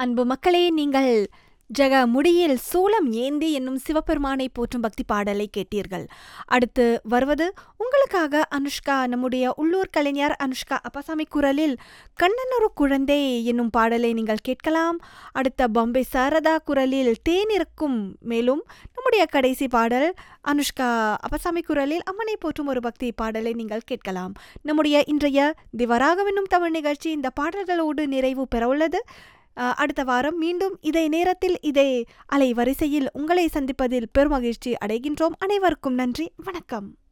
அன்பு மக்களே நீங்கள் ஜக முடியில் சூலம் ஏந்தி என்னும் சிவபெருமானை போற்றும் பக்தி பாடலை கேட்டீர்கள் அடுத்து வருவது உங்களுக்காக அனுஷ்கா நம்முடைய உள்ளூர் கலைஞர் அனுஷ்கா அப்பசாமி குரலில் கண்ணன் ஒரு குழந்தை என்னும் பாடலை நீங்கள் கேட்கலாம் அடுத்த பாம்பே சாரதா குரலில் தேன் இருக்கும் மேலும் நம்முடைய கடைசி பாடல் அனுஷ்கா அப்பசாமி குரலில் அம்மனை போற்றும் ஒரு பக்தி பாடலை நீங்கள் கேட்கலாம் நம்முடைய இன்றைய திவராகவென்னும் தமிழ் நிகழ்ச்சி இந்த பாடல்களோடு நிறைவு பெறவுள்ளது அஹ், அடுத்த வாரம் மீண்டும் இதே நேரத்தில் இதே அலை வரிசையில் உங்களை சந்திப்பதில் பெருமகிழ்ச்சி அடைகின்றோம் அனைவருக்கும் நன்றி வணக்கம்